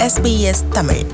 SBS Tamil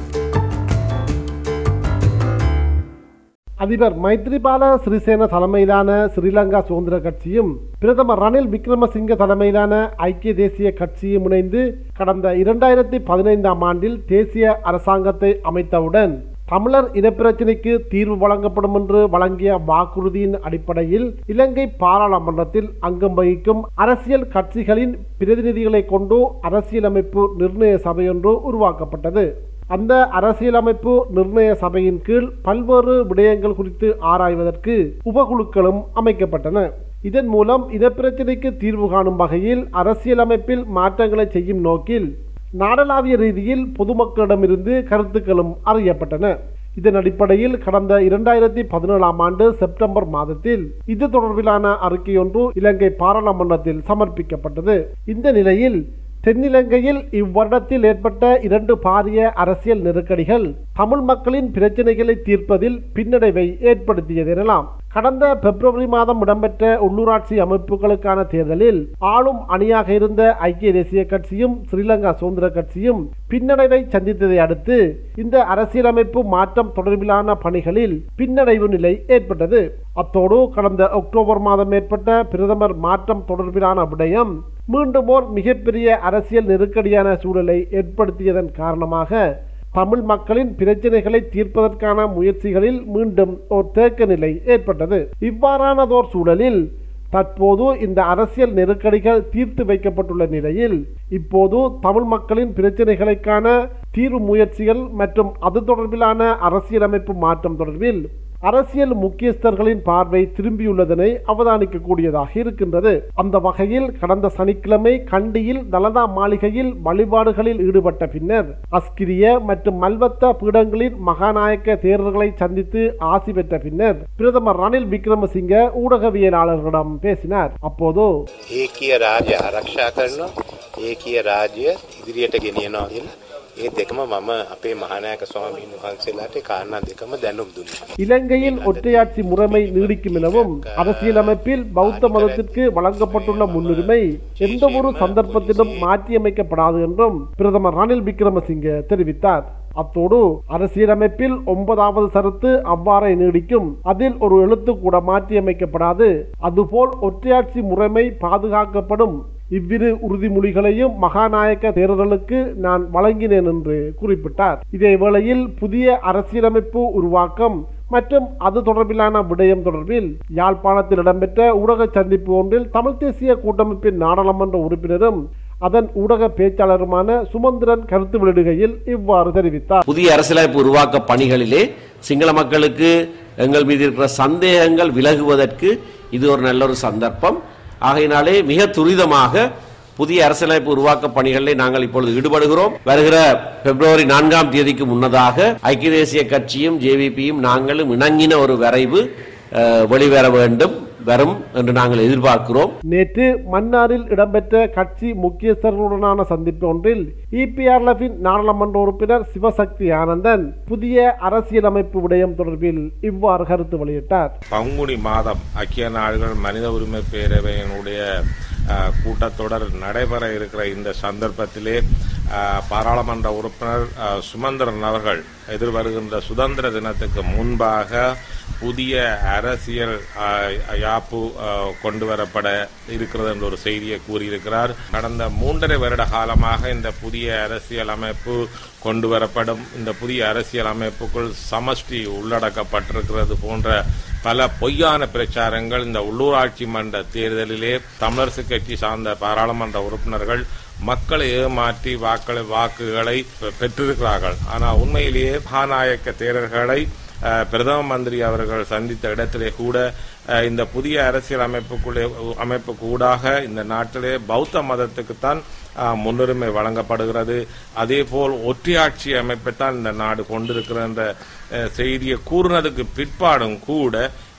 அதிபர் மைத்ரிபால சிறிசேன தலைமையிலான ஸ்ரீலங்கா சுதந்திர கட்சியும் பிரதமர் ரணில் விக்ரமசிங்க தலைமையிலான ஐக்கிய தேசிய கட்சியும் இணைந்து கடந்த இரண்டாயிரத்தி பதினைந்தாம் ஆண்டில் தேசிய அரசாங்கத்தை அமைத்தவுடன் தமிழர் இனப்பிரச்சினைக்கு தீர்வு வழங்கப்படும் என்று வழங்கிய வாக்குறுதியின் அடிப்படையில் இலங்கை பாராளுமன்றத்தில் அங்கம் வகிக்கும் அரசியல் கட்சிகளின் பிரதிநிதிகளை கொண்டு அரசியலமைப்பு நிர்ணய சபையொன்று உருவாக்கப்பட்டது அந்த அரசியலமைப்பு நிர்ணய சபையின் கீழ் பல்வேறு விடயங்கள் குறித்து ஆராய்வதற்கு உபகுழுக்களும் அமைக்கப்பட்டன இதன் மூலம் இனப்பிரச்சினைக்கு தீர்வு காணும் வகையில் அரசியலமைப்பில் மாற்றங்களை செய்யும் நோக்கில் நாடளாவிய ரீதியில் பொதுமக்களிடமிருந்து கருத்துக்களும் அறியப்பட்டன இதன் அடிப்படையில் கடந்த இரண்டாயிரத்தி பதினேழாம் ஆண்டு செப்டம்பர் மாதத்தில் இது தொடர்பிலான அறிக்கையொன்று இலங்கை பாராளுமன்றத்தில் சமர்ப்பிக்கப்பட்டது இந்த நிலையில் தென்னிலங்கையில் இவ்வருடத்தில் ஏற்பட்ட இரண்டு பாரிய அரசியல் நெருக்கடிகள் தமிழ் மக்களின் பிரச்சினைகளை தீர்ப்பதில் பின்னடைவை ஏற்படுத்தியது எனலாம் கடந்த பிப்ரவரி மாதம் இடம்பெற்ற உள்ளூராட்சி அமைப்புகளுக்கான தேர்தலில் ஆளும் அணியாக இருந்த ஐக்கிய தேசிய கட்சியும் ஸ்ரீலங்கா சுதந்திர கட்சியும் பின்னடைவை சந்தித்ததை அடுத்து இந்த அரசியலமைப்பு மாற்றம் தொடர்பிலான பணிகளில் பின்னடைவு நிலை ஏற்பட்டது அத்தோடு கடந்த அக்டோபர் மாதம் ஏற்பட்ட பிரதமர் மாற்றம் தொடர்பிலான விடயம் மீண்டும் ஓர் மிகப்பெரிய அரசியல் நெருக்கடியான சூழலை ஏற்படுத்தியதன் காரணமாக தமிழ் மக்களின் பிரச்சனைகளை தீர்ப்பதற்கான முயற்சிகளில் மீண்டும் ஒரு தேக்க நிலை ஏற்பட்டது இவ்வாறானதோர் சூழலில் தற்போது இந்த அரசியல் நெருக்கடிகள் தீர்த்து வைக்கப்பட்டுள்ள நிலையில் இப்போது தமிழ் மக்களின் பிரச்சனைகளுக்கான தீர்வு முயற்சிகள் மற்றும் அது தொடர்பிலான அரசியலமைப்பு மாற்றம் தொடர்பில் அரசியல் முக்கியஸ்தர்களின் பார்வை திரும்பியுள்ளதனை அவதானிக்கக்கூடியதாக இருக்கின்றது அந்த வகையில் கடந்த சனிக்கிழமை கண்டியில் தலதா மாளிகையில் வழிபாடுகளில் ஈடுபட்ட பின்னர் அஸ்கிரிய மற்றும் மல்வத்த பீடங்களின் மகாநாயக்க தேரர்களை சந்தித்து ஆசி பெற்ற பின்னர் பிரதமர் ரணில் விக்ரமசிங்க ஊடகவியலாளர்களிடம் பேசினார் அப்போது ඒකීය රාජ්‍ය ආරක්ෂා කරනවා ඒකීය රාජ්‍ය ඉදිරියට ගෙනියනවා කියලා ඒ දෙකම මම අපේ මහානායක ස්වාමීන් වහන්සේලාට ඒ කාරණා දෙකම දැනුම් දුන්නා. இலங்கையில் ஒற்றையாட்சி முறைமை நீடிக்கும் எனவும் அரசியலமைப்பில் பௌத்த மதத்திற்கு வழங்கப்பட்டுள்ள முன்னுரிமை எந்த ஒரு சந்தர்ப்பத்திலும் மாற்றியமைக்கப்படாது என்றும் பிரதமர் ரணில் விக்ரமசிங்கே தெரிவித்தார் அத்தோடு அரசியலமைப்பில் ஒன்பதாவது சரத்து அவ்வாறே நீடிக்கும் அதில் ஒரு எழுத்து கூட மாற்றியமைக்கப்படாது அதுபோல் ஒற்றையாட்சி முறைமை பாதுகாக்கப்படும் இவ்விரு உறுதிமொழிகளையும் மகாநாயக்க தேர்தலுக்கு நான் வழங்கினேன் என்று குறிப்பிட்டார் இதே வேளையில் புதிய அரசியலமைப்பு உருவாக்கம் மற்றும் அது தொடர்பிலான விடயம் தொடர்பில் யாழ்ப்பாணத்தில் இடம்பெற்ற ஊடக சந்திப்பு ஒன்றில் தமிழ் தேசிய கூட்டமைப்பின் நாடாளுமன்ற உறுப்பினரும் அதன் ஊடக பேச்சாளருமான சுமந்திரன் கருத்து வெளியிடுகையில் இவ்வாறு தெரிவித்தார் புதிய அரசியலமைப்பு உருவாக்க பணிகளிலே சிங்கள மக்களுக்கு எங்கள் மீது இருக்கிற சந்தேகங்கள் விலகுவதற்கு இது ஒரு நல்ல ஒரு சந்தர்ப்பம் ஆகையினாலே மிக துரிதமாக புதிய அரசியலமைப்பு உருவாக்க பணிகளில் நாங்கள் இப்பொழுது ஈடுபடுகிறோம் வருகிற பிப்ரவரி நான்காம் தேதிக்கு முன்னதாக ஐக்கிய தேசிய கட்சியும் ஜேவிபியும் நாங்களும் இணங்கின ஒரு வரைவு அஹ், வெளிவர வேண்டும் வரும் என்று நாங்கள் எதிர்பார்க்கிறோம் நேற்று மன்னாரில் இடம்பெற்ற கட்சி முக்கியஸ்தர்களுடனான சந்திப்பு ஒன்றில் இபிஆர்எஃபின் நாடாளுமன்ற உறுப்பினர் சிவசக்தி ஆனந்தன் புதிய அரசியலமைப்பு விடயம் தொடர்பில் இவ்வாறு கருத்து வெளியிட்டார் பங்குனி மாதம் ஐக்கிய நாடுகள் மனித உரிமை பேரவையினுடைய அஹ், கூட்டத்தொடர் நடைபெற இருக்கிற இந்த சந்தர்ப்பத்திலே அஹ், பாராளுமன்ற உறுப்பினர் அஹ், சுமந்திரன் அவர்கள் எதிர்வருகின்ற சுதந்திர தினத்துக்கு முன்பாக புதிய அரசியல் அஹ், யாப்பு அஹ், கொண்டு வரப்பட இருக்கிறது என்ற ஒரு செய்தியை கூறியிருக்கிறார் கடந்த மூன்றரை வருட காலமாக இந்த புதிய அரசியல் அமைப்பு கொண்டு வரப்படும் இந்த புதிய அரசியல் அமைப்புக்குள் சமஷ்டி உள்ளடக்கப்பட்டிருக்கிறது போன்ற பல பொய்யான பிரச்சாரங்கள் இந்த உள்ளூராட்சி மன்ற தேர்தலிலே தமிழரசு கட்சி சார்ந்த பாராளுமன்ற உறுப்பினர்கள் மக்களை ஏமாற்றி வாக்களை வாக்குகளை பெ- பெற்றிருக்கிறார்கள் ஆனால் உண்மையிலேயே மகாநாயக்க தேரர்களை அஹ், பிரதம மந்திரி அவர்கள் சந்தித்த இடத்திலே கூட அஹ், இந்த புதிய அரசியல் அமைப்புக்குள்ளே அமைப்புக்கு ஊடாக இந்த நாட்டிலே பௌத்த மதத்துக்குத்தான் அஹ், முன்னுரிமை வழங்கப்படுகிறது அதே போல் ஒற்றையாட்சி அமைப்பைத்தான் இந்த நாடு கொண்டிருக்கிற என்ற அஹ், செய்தியை கூறினதுக்கு பிற்பாடும் கூட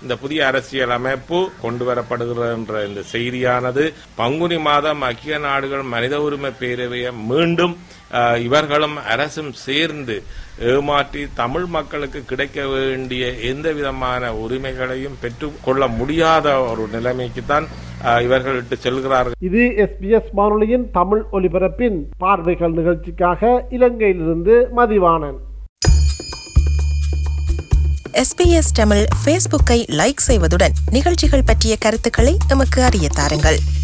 இந்த புதிய அரசியல் அமைப்பு கொண்டு வரப்படுகிறது என்ற இந்த செய்தியானது பங்குனி மாதம் ஐக்கிய நாடுகள் மனித உரிமை பேரவையை மீண்டும் அஹ், இவர்களும் அரசும் சேர்ந்து ஏமாற்றி தமிழ் மக்களுக்கு கிடைக்க வேண்டிய எந்த விதமான உரிமைகளையும் பெற்றுக்கொள்ள முடியாத ஒரு நிலைமைக்குத்தான் அஹ், இவர்கள் இட்டு செல்கிறார்கள் இது எஸ்பிஎஸ் வானொலியின் தமிழ் ஒலிபரப்பின் பார்வைகள் நிகழ்ச்சிக்காக இலங்கையிலிருந்து மதிவாணன் எஸ்பிஎஸ் தமிழ் ஃபேஸ்புக்கை லைக் செய்வதுடன் நிகழ்ச்சிகள் பற்றிய கருத்துக்களை எமக்கு அறிய தாருங்கள்